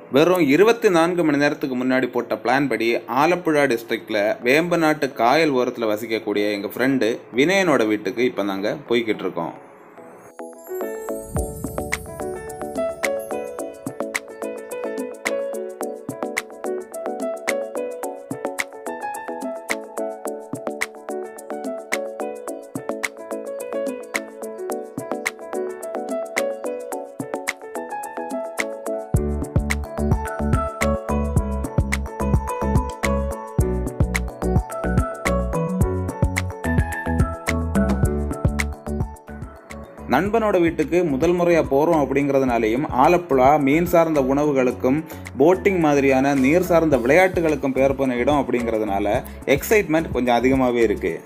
வெறும் இருபத்தி நான்கு மணி நேரத்துக்கு முன்னாடி போட்ட பிளான் படி ஆலப்புழா டிஸ்ட்ரிக்டில் வேம்பநாட்டு காயல் ஓரத்தில் வசிக்கக்கூடிய எங்கள் ஃப்ரெண்டு வினயனோட வீட்டுக்கு இப்போ நாங்கள் போய்கிட்டு இருக்கோம் நண்பனோட வீட்டுக்கு முதல் முறையாக போகிறோம் அப்படிங்கிறதுனாலையும் ஆலப்புழா மீன் சார்ந்த உணவுகளுக்கும் போட்டிங் மாதிரியான நீர் சார்ந்த விளையாட்டுகளுக்கும் பேர் போன இடம் அப்படிங்கிறதுனால எக்ஸைட்மெண்ட் கொஞ்சம் அதிகமாகவே இருக்குது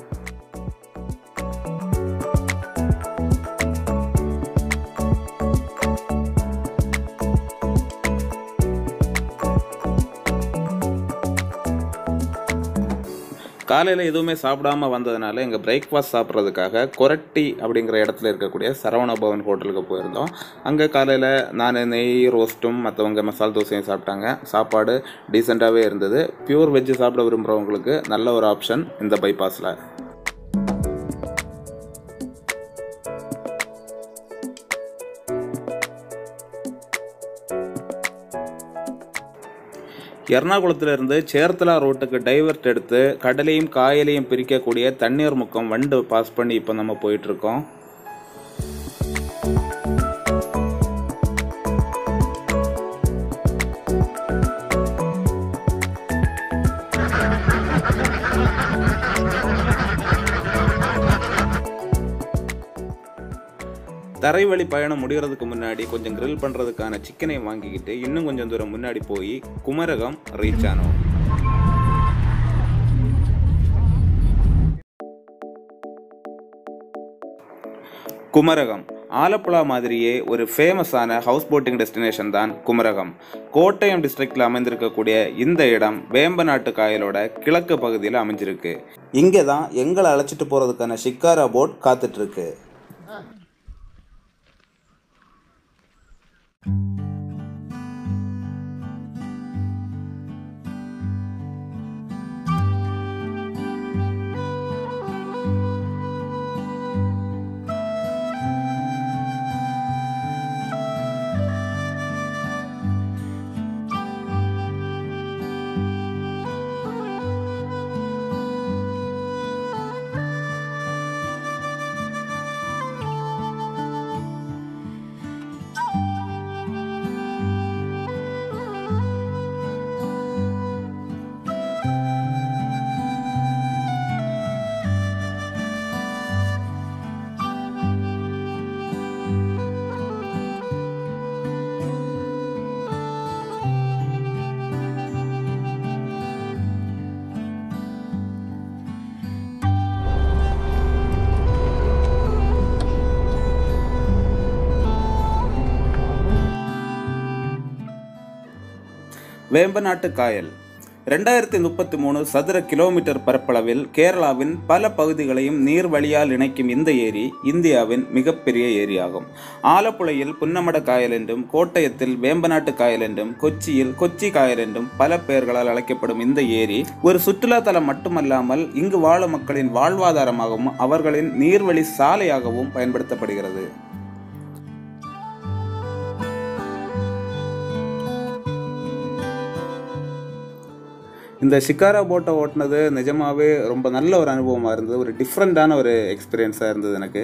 காலையில் எதுவுமே சாப்பிடாம வந்ததுனால எங்கள் பிரேக்ஃபாஸ்ட் சாப்பிட்றதுக்காக கொரட்டி அப்படிங்கிற இடத்துல இருக்கக்கூடிய சரவண பவன் ஹோட்டலுக்கு போயிருந்தோம் அங்கே காலையில் நான் நெய் ரோஸ்ட்டும் மற்றவங்க மசால் தோசையும் சாப்பிட்டாங்க சாப்பாடு டீசெண்டாகவே இருந்தது பியூர் வெஜ்ஜு சாப்பிட விரும்புகிறவங்களுக்கு நல்ல ஒரு ஆப்ஷன் இந்த பைபாஸில் எர்ணாகுளத்திலிருந்து சேர்த்தலா ரோட்டுக்கு டைவர்ட் எடுத்து கடலையும் காயலையும் பிரிக்கக்கூடிய தண்ணீர் முக்கம் வண்டு பாஸ் பண்ணி இப்போ நம்ம போயிட்டு இருக்கோம் தரைவழி பயணம் முடிகிறதுக்கு முன்னாடி கொஞ்சம் கிரில் பண்ணுறதுக்கான சிக்கனை வாங்கிக்கிட்டு இன்னும் கொஞ்சம் தூரம் முன்னாடி போய் குமரகம் ரீச் ஆனோம் குமரகம் ஆலப்புழா மாதிரியே ஒரு ஃபேமஸான ஹவுஸ் போட்டிங் டெஸ்டினேஷன் தான் குமரகம் கோட்டயம் டிஸ்ட்ரிக்டில் அமைந்திருக்கக்கூடிய இந்த இடம் வேம்பநாட்டு காயலோட கிழக்கு பகுதியில் அமைஞ்சிருக்கு இங்கே தான் எங்களை அழைச்சிட்டு போகிறதுக்கான ஷிக்காரா போட் காத்துட்ருக்கு வேம்பநாட்டு காயல் ரெண்டாயிரத்தி முப்பத்தி மூணு சதுர கிலோமீட்டர் பரப்பளவில் கேரளாவின் பல பகுதிகளையும் நீர் வழியால் இணைக்கும் இந்த ஏரி இந்தியாவின் மிகப்பெரிய ஏரியாகும் ஆலப்புழையில் புன்னமட காயல் என்றும் கோட்டயத்தில் வேம்பநாட்டு காயல் என்றும் கொச்சியில் கொச்சி காயல் என்றும் பல பெயர்களால் அழைக்கப்படும் இந்த ஏரி ஒரு சுற்றுலா தலம் மட்டுமல்லாமல் இங்கு வாழும் மக்களின் வாழ்வாதாரமாகவும் அவர்களின் நீர்வழி சாலையாகவும் பயன்படுத்தப்படுகிறது இந்த ஷிக்காரா போட்டை ஓட்டினது நிஜமாவே ரொம்ப நல்ல ஒரு அனுபவமாக இருந்தது ஒரு டிஃப்ரெண்ட்டான ஒரு எக்ஸ்பீரியன்ஸாக இருந்தது எனக்கு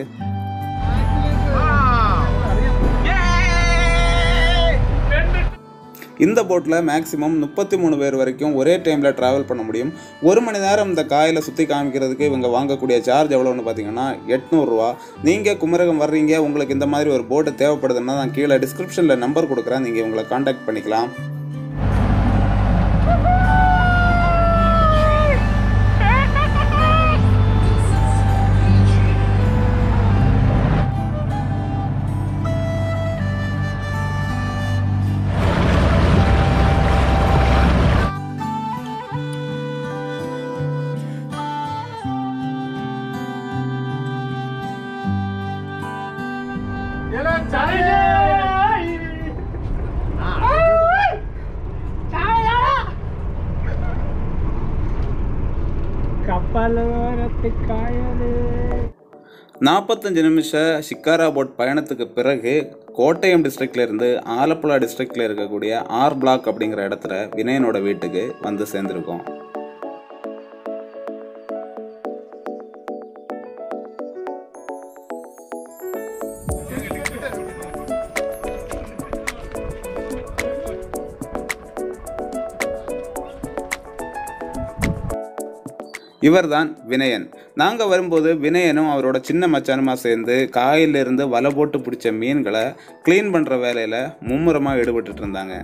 இந்த போட்டில் மேக்ஸிமம் முப்பத்தி மூணு பேர் வரைக்கும் ஒரே டைமில் ட்ராவல் பண்ண முடியும் ஒரு மணி நேரம் இந்த காயில் சுற்றி காமிக்கிறதுக்கு இவங்க வாங்கக்கூடிய சார்ஜ் எவ்வளோன்னு பார்த்தீங்கன்னா எட்நூறுரூவா நீங்கள் குமரகம் வர்றீங்க உங்களுக்கு இந்த மாதிரி ஒரு போட்டு தேவைப்படுதுன்னா நான் கீழே டிஸ்கிரிப்ஷனில் நம்பர் கொடுக்குறேன் நீங்கள் உங்களை காண்டாக்ட் பண்ணிக்கலாம் பாலோரத்து காயலே நாற்பத்தஞ்சு நிமிஷ ஷிக்காரா போட் பயணத்துக்கு பிறகு கோட்டயம் டிஸ்ட்ரிக்ட்ல இருந்து ஆலப்புழா டிஸ்ட்ரிக்ட்ல இருக்கக்கூடிய ஆர் பிளாக் அப்படிங்கிற இடத்துல வினயனோட வீட்டுக்கு வந்து சேர்ந்திருக்கோம் இவர்தான் வினயன் நாங்க வரும்போது வினயனும் அவரோட சின்ன மச்சானுமா சேர்ந்து காயில இருந்து வலை போட்டு பிடிச்ச மீன்களை க்ளீன் பண்ற வேலையில மும்முரமா ஈடுபட்டுட்டு இருந்தாங்க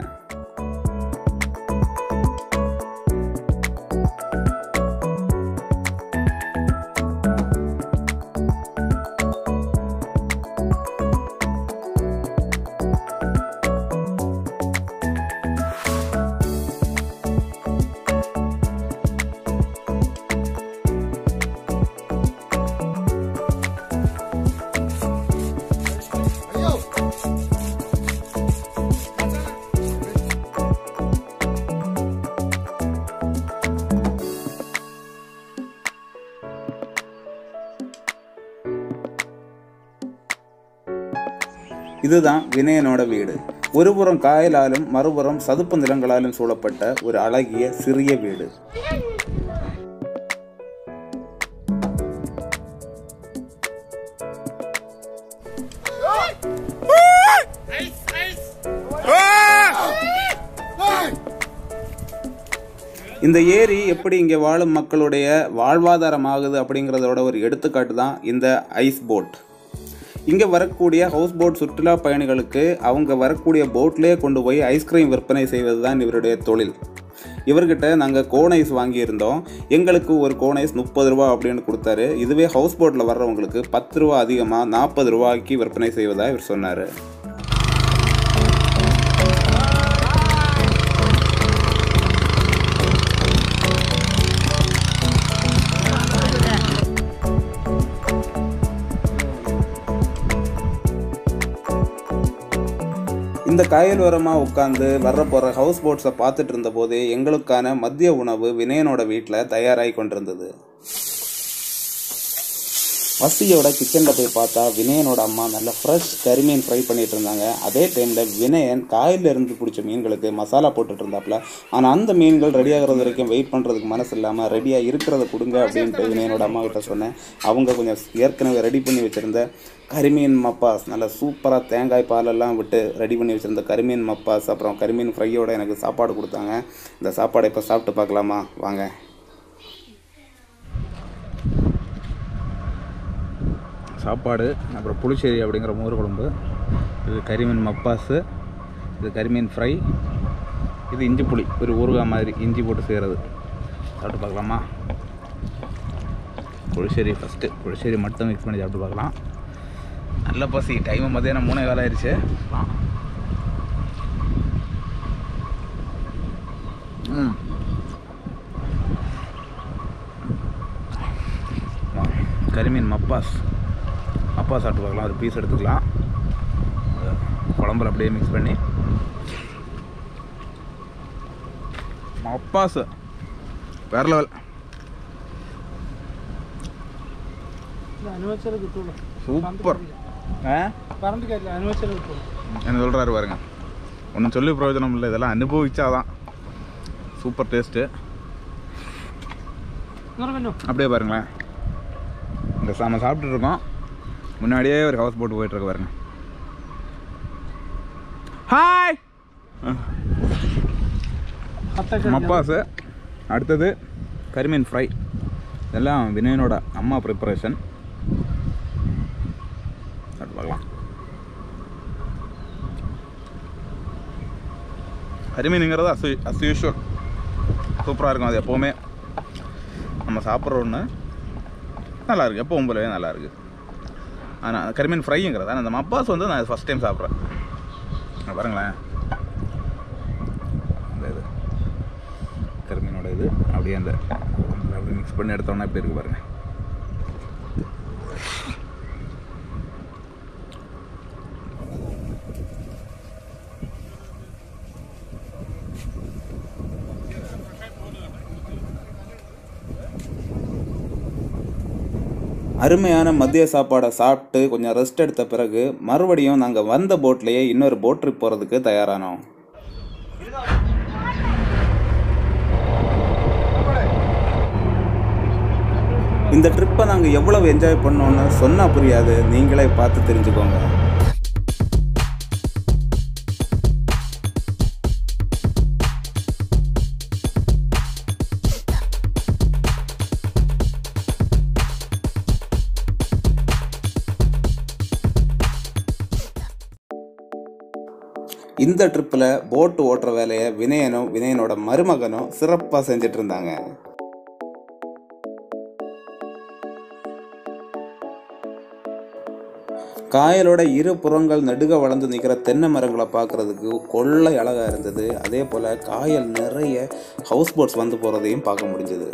இதுதான் வினயனோட வீடு ஒருபுறம் காயலாலும் மறுபுறம் சதுப்பு நிலங்களாலும் சூழப்பட்ட ஒரு அழகிய சிறிய வீடு இந்த ஏரி எப்படி இங்கே வாழும் மக்களுடைய வாழ்வாதாரம் ஆகுது அப்படிங்கிறதோட ஒரு எடுத்துக்காட்டு தான் இந்த ஐஸ் போட் இங்கே வரக்கூடிய ஹவுஸ் போட் சுற்றுலா பயணிகளுக்கு அவங்க வரக்கூடிய போட்லேயே கொண்டு போய் ஐஸ்கிரீம் விற்பனை செய்வது தான் இவருடைய தொழில் இவர்கிட்ட நாங்கள் கோன் ஐஸ் வாங்கியிருந்தோம் எங்களுக்கு ஒரு கோன் ஐஸ் முப்பது ரூபா அப்படின்னு கொடுத்தாரு இதுவே ஹவுஸ் போட்டில் வர்றவங்களுக்கு பத்து ரூபா அதிகமாக நாற்பது ரூபாய்க்கு விற்பனை செய்வதாக இவர் சொன்னார் இந்த காயல் ஓரமாக உட்காந்து வர்ற போகிற ஹவுஸ் போட்ஸை பார்த்துட்டு இருந்தபோது எங்களுக்கான மதிய உணவு வினயனோட வீட்டில் தயாராகி கொண்டிருந்தது வசியோட கிச்சனில் போய் பார்த்தா வினயனோட அம்மா நல்ல ஃப்ரெஷ் கரிமீன் ஃப்ரை பண்ணிட்டு இருந்தாங்க அதே டைமில் வினயன் காயில இருந்து பிடிச்ச மீன்களுக்கு மசாலா போட்டுட்டு இருந்தாப்புல ஆனால் அந்த மீன்கள் ரெடி ஆகிறது வரைக்கும் வெயிட் பண்ணுறதுக்கு மனசு இல்லாமல் ரெடியாக இருக்கிறத கொடுங்க அப்படின்ட்டு வினயனோட அம்மா கிட்ட சொன்னேன் அவங்க கொஞ்சம் ஏற்கனவே ரெடி பண்ணி வச்சுருந்த கரிமீன் மப்பாஸ் நல்ல சூப்பராக தேங்காய் பாலெல்லாம் விட்டு ரெடி பண்ணி வச்சுருந்த கரிமீன் மப்பாஸ் அப்புறம் கரிமீன் ஃப்ரையோட எனக்கு சாப்பாடு கொடுத்தாங்க இந்த சாப்பாடை இப்போ சாப்பிட்டு பார்க்கலாமா வாங்க சாப்பாடு அப்புறம் புளிச்சேரி அப்படிங்கிற மோர் குழம்பு இது கரிமீன் மப்பாஸு இது கரிமீன் ஃப்ரை இது இஞ்சி புளி ஒரு ஊறுகாய் மாதிரி இஞ்சி போட்டு செய்கிறது சாப்பிட்டு பார்க்கலாமா புளிச்சேரி ஃபஸ்ட்டு புளிச்சேரி மட்டும் மிக்ஸ் பண்ணி சாப்பிட்டு பார்க்கலாம் நல்ல பசி டைமு மதியானம் மூணே காலம் ஆயிடுச்சு ம் கரிமீன் மப்பாஸ் அப்பா சாப்பிட்டு பார்க்கலாம் ஒரு பீஸ் எடுத்துக்கலாம் குழம்புல அப்படியே மிக்ஸ் பண்ணி மப்பாஸ் வேற லெவல் അനുവദിച്ചാൽ കിട്ടുള്ളൂ சூப்பர் ஆ പറഞ്ഞിട്ട് കാര്യമില്ല അനുവദിച്ചാൽ കിട്ടുള്ളൂ என்ன சொல்கிறாரு பாருங்க ஒன்றும் சொல்லி பிரயோஜனம் இல்லை இதெல்லாம் அனுபவிச்சாதான் சூப்பர் டேஸ்ட்டு ഇങ്ങനെ പിന്നോ அப்படியே பாருங்களேன் இந்த சாம சாப்பிட்டுட்டு இருக்கோம் முன்னாடியே ஒரு ஹவுஸ் போட்டு போயிட்டு இருக்கு பாருங்க ஹாய் പത്തൊക്കെ மப்பாஸு அடுத்தது கரிமீன் ஃப்ரை இதெல்லாம் வினயனோட அம்மா ப்ரிப்பரேஷன் சாப்பிட்டு பார்க்கலாம் கரிமீனுங்கிறது அசு அஸ் யூஷுவல் சூப்பராக இருக்கும் அது எப்போவுமே நம்ம சாப்பிட்ற ஒன்று நல்லா இருக்கு எப்பவும் போலவே நல்லா இருக்கு ஆனால் கரிமீன் ஃப்ரைங்கிறது ஆனால் அந்த மப்பாஸ் வந்து நான் ஃபஸ்ட் டைம் சாப்பிட்றேன் இங்க பாருங்களேன் இந்த இது கருமீனோட இது அப்படியே அந்த குழம்புல அப்படியே மிக்ஸ் பண்ணி எடுத்தோன்னா எப்படி இருக்கு பாருங்க அருமையான மதிய சாப்பாடை சாப்பிட்டு கொஞ்சம் ரெஸ்ட் எடுத்த பிறகு மறுபடியும் நாங்கள் வந்த போட்லேயே இன்னொரு போட் ட்ரிப் போகிறதுக்கு தயாரானோம் இந்த ட்ரிப்பை நாங்கள் எவ்வளவு என்ஜாய் பண்ணோன்னு சொன்னால் புரியாது நீங்களே பார்த்து தெரிஞ்சுக்கோங்க இந்த ட்ரிப்பில் போட்டு ஓட்டுற வேலையை வினயனும் வினயனோட மருமகனும் சிறப்பாக செஞ்சுட்டு இருந்தாங்க காயலோட இரு புறங்கள் நெடுக வளர்ந்து நிற்கிற தென்னை மரங்களை பார்க்குறதுக்கு கொள்ளை அழகாக இருந்தது அதே போல் காயல் நிறைய ஹவுஸ் போட்ஸ் வந்து போகிறதையும் பார்க்க முடிஞ்சது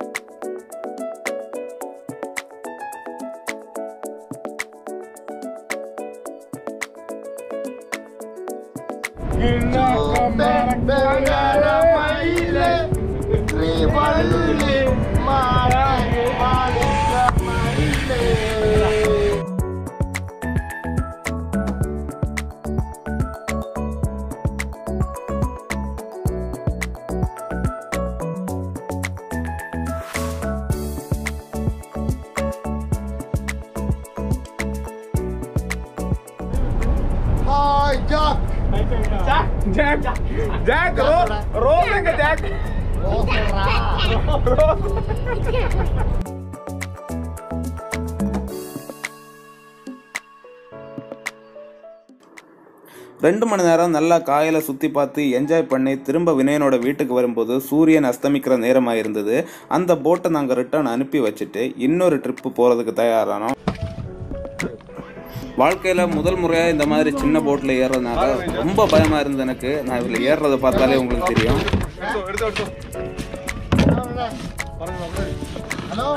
Hi, Jack. Jack, Jack, roll, roll like a Jack. ரெண்டு மணி நேரம் நல்லா காயலை சுற்றி பார்த்து என்ஜாய் பண்ணி திரும்ப வினயனோட வீட்டுக்கு வரும்போது சூரியன் அஸ்தமிக்கிற நேரமாக இருந்தது அந்த போட்டை நாங்கள் ரிட்டர்ன் அனுப்பி வச்சுட்டு இன்னொரு ட்ரிப்பு போகிறதுக்கு தயாரானோம் வாழ்க்கையில் முதல் முறையாக இந்த மாதிரி சின்ன போட்டில் ஏறுறதுனால ரொம்ப பயமாக இருந்தது எனக்கு நான் இதில் ஏறுறதை பார்த்தாலே உங்களுக்கு தெரியும் Hello?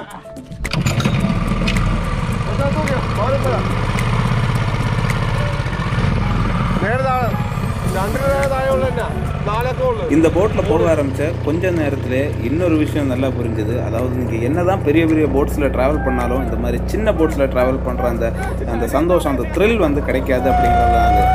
இந்த போட்டில் போக ஆரம்பித்த கொஞ்ச நேரத்திலே இன்னொரு விஷயம் நல்லா புரிஞ்சுது அதாவது நீங்கள் என்ன தான் பெரிய பெரிய போட்ஸில் ட்ராவல் பண்ணாலும் இந்த மாதிரி சின்ன போட்ஸில் ட்ராவல் பண்ணுற அந்த அந்த சந்தோஷம் அந்த த்ரில் வந்து கிடைக்காது அப்படிங்கிறது தான் அது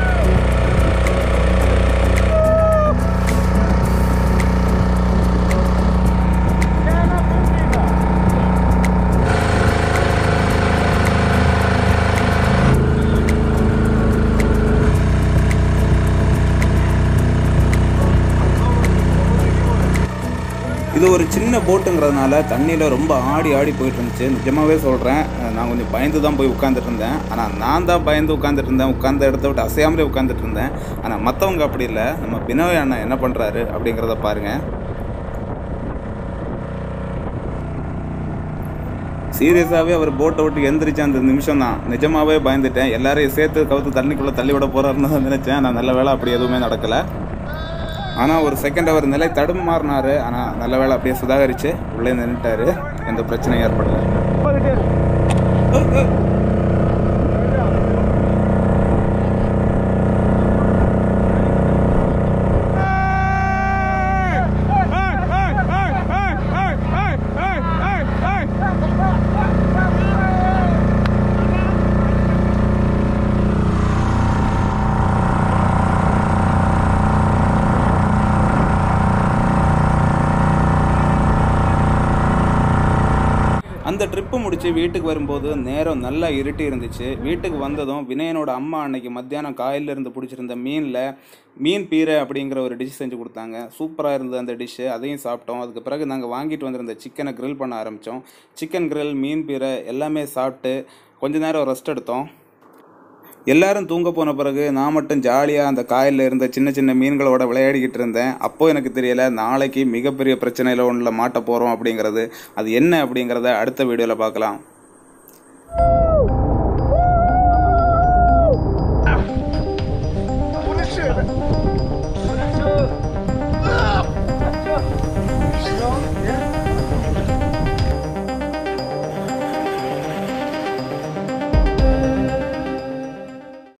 இது ஒரு சின்ன போட்டுங்கிறதுனால தண்ணியில் ரொம்ப ஆடி ஆடி போயிட்டு இருந்துச்சு நிஜமாவே சொல்கிறேன் நான் கொஞ்சம் பயந்து தான் போய் உட்காந்துட்டு இருந்தேன் ஆனால் நான் தான் பயந்து உட்காந்துட்டு இருந்தேன் உட்காந்த இடத்த விட்டு அசையாமலே உட்காந்துட்டு இருந்தேன் ஆனால் மற்றவங்க அப்படி இல்லை நம்ம பினோய் அண்ணன் என்ன பண்ணுறாரு அப்படிங்கிறத பாருங்கள் சீரியஸாகவே அவர் போட்டை விட்டு எந்திரிச்ச அந்த நிமிஷம் தான் நிஜமாவே பயந்துட்டேன் எல்லாரையும் சேர்த்து கவுத்து தண்ணிக்குள்ளே தள்ளி விட போகிறாருன்னு தான் நினச்சேன் நான் நல்ல வேளை அப்படி எதுவுமே நடக்கலை ஆனால் ஒரு செகண்ட் அவர் நிலை தடுமாறினாரு ஆனால் நல்ல வேளை அப்படியே சுதாகரித்து உள்ளே நின்றுட்டாரு எந்த பிரச்சனையும் ஏற்படலை அந்த ட்ரிப்பு முடிச்சு வீட்டுக்கு வரும்போது நேரம் நல்லா இருட்டி இருந்துச்சு வீட்டுக்கு வந்ததும் வினயனோட அம்மா அன்னைக்கு மத்தியானம் காயில இருந்து பிடிச்சிருந்த மீனில் மீன் பீரை அப்படிங்கிற ஒரு டிஷ் செஞ்சு கொடுத்தாங்க சூப்பராக இருந்தது அந்த டிஷ்ஷு அதையும் சாப்பிட்டோம் அதுக்கு பிறகு நாங்கள் வாங்கிட்டு வந்திருந்த சிக்கனை grill பண்ண ஆரம்பித்தோம் சிக்கன் grill மீன் பீரை எல்லாமே சாப்பிட்டு கொஞ்ச நேரம் ரெஸ்ட் எடுத்தோம் எல்லாரும் தூங்க போன பிறகு நான் மட்டும் ஜாலியாக அந்த காயில் இருந்த சின்ன சின்ன மீன்களோட விளையாடிக்கிட்டு இருந்தேன் அப்போ எனக்கு தெரியல நாளைக்கு மிகப்பெரிய பிரச்சனையில் ஒன்றில் மாட்ட போகிறோம் அப்படிங்கிறது அது என்ன அப்படிங்கிறத அடுத்த வீடியோவில் பார்க்கலாம்